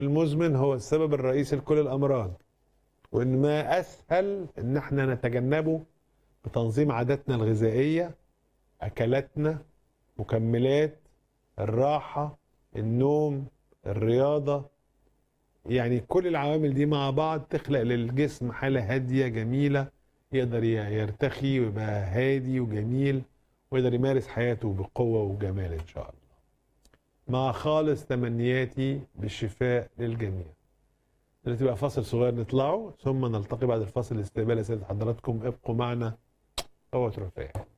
المزمن هو السبب الرئيسي لكل الامراض وان ما اسهل ان احنا نتجنبه بتنظيم عاداتنا الغذائيه اكلاتنا مكملات الراحه النوم الرياضه يعني كل العوامل دي مع بعض تخلق للجسم حاله هاديه جميله يقدر يرتخي ويبقى هادي وجميل ويقدر يمارس حياته بقوه وجمال ان شاء الله مع خالص تمنياتي بالشفاء للجميع دلوقتي بقى فاصل صغير نطلعه ثم نلتقي بعد الفاصل لاستقبال اسئله حضراتكم ابقوا معنا هو رفاعي